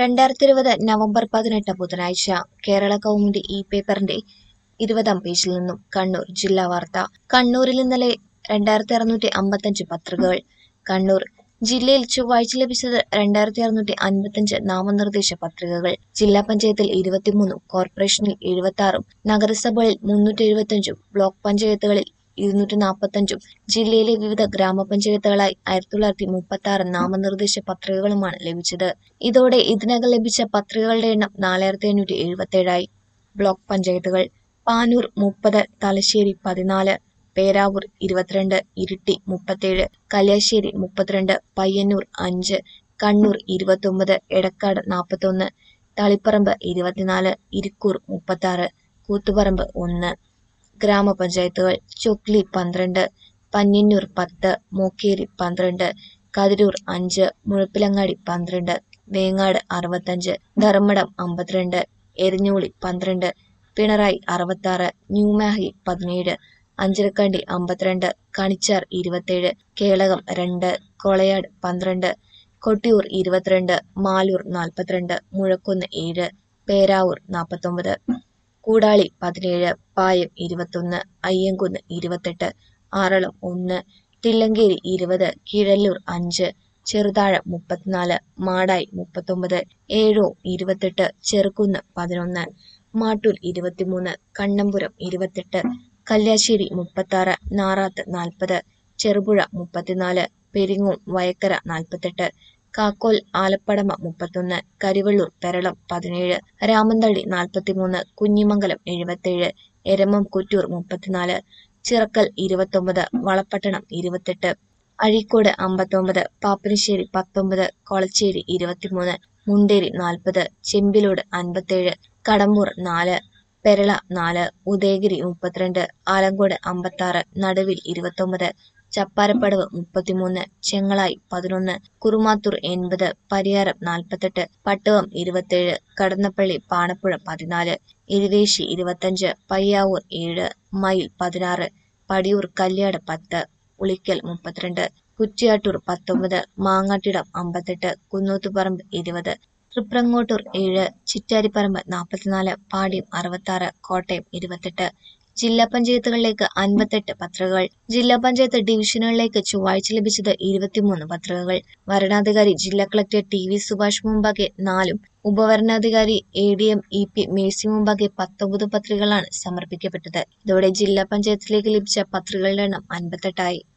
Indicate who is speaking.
Speaker 1: രണ്ടായിരത്തി ഇരുപത് നവംബർ പതിനെട്ട് ബുധനാഴ്ച കേരള കൗമുദി ഇ പേപ്പറിന്റെ ഇരുപതാം പേജിൽ നിന്നും കണ്ണൂർ ജില്ലാ വാർത്ത കണ്ണൂരിൽ ഇന്നലെ രണ്ടായിരത്തി അറുന്നൂറ്റി അമ്പത്തഞ്ച് പത്രികകൾ കണ്ണൂർ ജില്ലയിൽ ചൊവ്വാഴ്ച ലഭിച്ചത് രണ്ടായിരത്തി അറുന്നൂറ്റി അൻപത്തഞ്ച് നാമനിർദ്ദേശ പത്രികകൾ ജില്ലാ പഞ്ചായത്തിൽ ഇരുപത്തിമൂന്നും കോർപ്പറേഷനിൽ എഴുപത്തി ആറും നഗരസഭകളിൽ മുന്നൂറ്റി എഴുപത്തഞ്ചും ബ്ലോക്ക് പഞ്ചായത്തുകളിൽ ഇരുന്നൂറ്റി നാൽപ്പത്തഞ്ചും ജില്ലയിലെ വിവിധ ഗ്രാമപഞ്ചായത്തുകളായി ആയിരത്തി തൊള്ളായിരത്തി മുപ്പത്തി ആറ് നാമനിർദ്ദേശ പത്രികകളുമാണ് ലഭിച്ചത് ഇതോടെ ഇതിനകം ലഭിച്ച പത്രികകളുടെ എണ്ണം നാലായിരത്തി അഞ്ഞൂറ്റി എഴുപത്തേഴായി ബ്ലോക്ക് പഞ്ചായത്തുകൾ പാനൂർ മുപ്പത് തലശ്ശേരി പതിനാല് പേരാവൂർ ഇരുപത്തിരണ്ട് ഇരിട്ടി മുപ്പത്തേഴ് കല്യാശ്ശേരി മുപ്പത്തിരണ്ട് പയ്യന്നൂർ അഞ്ച് കണ്ണൂർ ഇരുപത്തൊമ്പത് എടക്കാട് നാൽപ്പത്തൊന്ന് തളിപ്പറമ്പ് ഇരുപത്തിനാല് ഇരിക്കൂർ മുപ്പത്താറ് കൂത്തുപറമ്പ് ഒന്ന് ഗ്രാമപഞ്ചായത്തുകൾ ചൊക്ലി പന്ത്രണ്ട് പന്ന്യന്നൂർ പത്ത് മൂക്കേരി പന്ത്രണ്ട് കതിരൂർ അഞ്ച് മുഴപ്പിലങ്ങാടി പന്ത്രണ്ട് വേങ്ങാട് അറുപത്തഞ്ച് ധർമ്മടം അമ്പത്തിരണ്ട് എരിഞ്ഞോളി പന്ത്രണ്ട് പിണറായി അറുപത്താറ് ന്യൂമാഹി പതിനേഴ് അഞ്ചരക്കണ്ടി അമ്പത്തിരണ്ട് കണിച്ചാർ ഇരുപത്തേഴ് കേളകം രണ്ട് കൊളയാട് പന്ത്രണ്ട് കൊട്ടിയൂർ ഇരുപത്തിരണ്ട് മാലൂർ നാൽപ്പത്തിരണ്ട് മുഴക്കുന്ന് ഏഴ് പേരാവൂർ നാൽപ്പത്തൊമ്പത് കൂടാളി പതിനേഴ് പായം ഇരുപത്തൊന്ന് അയ്യങ്കുന്ന് ഇരുപത്തെട്ട് ആറളം ഒന്ന് തില്ലങ്കേരി ഇരുപത് കീഴല്ലൂർ അഞ്ച് ചെറുതാഴം മുപ്പത്തിനാല് മാടായി മുപ്പത്തൊമ്പത് ഏഴോ ഇരുപത്തെട്ട് ചെറുകുന്ന് പതിനൊന്ന് മാട്ടൂൽ ഇരുപത്തിമൂന്ന് കണ്ണമ്പുരം ഇരുപത്തെട്ട് കല്യാശ്ശേരി മുപ്പത്താറ് നാറാത്ത് നാൽപ്പത് ചെറുപുഴ മുപ്പത്തിനാല് പെരിങ്ങോം വയക്കര നാൽപ്പത്തെട്ട് കാക്കോൽ ആലപ്പടമ മുപ്പത്തൊന്ന് കരിവള്ളൂർ പെരളം പതിനേഴ് രാമന്തള്ളി നാൽപ്പത്തിമൂന്ന് കുഞ്ഞിമംഗലം എഴുപത്തേഴ് എരമം കുറ്റൂർ മുപ്പത്തിനാല് ചിറക്കൽ ഇരുപത്തൊമ്പത് വളപ്പട്ടണം ഇരുപത്തെട്ട് അഴീക്കോട് അമ്പത്തൊമ്പത് പാപ്പനശ്ശേരി പത്തൊമ്പത് കൊളച്ചേരി ഇരുപത്തിമൂന്ന് മുണ്ടേരി നാൽപ്പത് ചെമ്പിലോട് അൻപത്തേഴ് കടമ്പൂർ നാല് പെരള നാല് ഉദയഗിരി മുപ്പത്തിരണ്ട് ആലങ്കോട് അമ്പത്താറ് നടുവിൽ ഇരുപത്തൊമ്പത് ചപ്പാരപ്പടവ് മുപ്പത്തിമൂന്ന് ചെങ്ങളായി പതിനൊന്ന് കുറുമാത്തൂർ എൺപത് പരിയാരം നാൽപ്പത്തെട്ട് പട്ടുവം ഇരുപത്തേഴ് കടന്നപ്പള്ളി പാണപ്പുഴ പതിനാല് ഇരുവേശി ഇരുപത്തഞ്ച് പയ്യാവൂർ ഏഴ് മയിൽ പതിനാറ് പടിയൂർ കല്യാട് പത്ത് ഉളിക്കൽ മുപ്പത്തിരണ്ട് കുറ്റിയാട്ടൂർ പത്തൊമ്പത് മാങ്ങാട്ടിടം അമ്പത്തെട്ട് കുന്നൂത്തുപറമ്പ് ഇരുപത് തൃപ്രങ്ങോട്ടൂർ ഏഴ് ചിറ്റാരിപ്പറമ്പ് നാൽപ്പത്തിനാല് പാട്യം അറുപത്താറ് കോട്ടയം ഇരുപത്തെട്ട് ജില്ലാ പഞ്ചായത്തുകളിലേക്ക് അൻപത്തെട്ട് പത്രികകൾ ജില്ലാ പഞ്ചായത്ത് ഡിവിഷനുകളിലേക്ക് ചൊവ്വാഴ്ച ലഭിച്ചത് ഇരുപത്തിമൂന്ന് പത്രികകൾ വരണാധികാരി ജില്ലാ കളക്ടർ ടി വി സുഭാഷ് മുമ്പാകെ നാലും ഉപവരണാധികാരി A D M E P Mercy മുമ്പാകെ പത്തൊമ്പത് പത്രികകളാണ് സമർപ്പിക്കപ്പെട്ടത് ഇതോടെ ജില്ലാ പഞ്ചായത്തിലേക്ക് ലഭിച്ച പത്രികകളുടെ എണ്ണം അൻപത്തെട്ടായി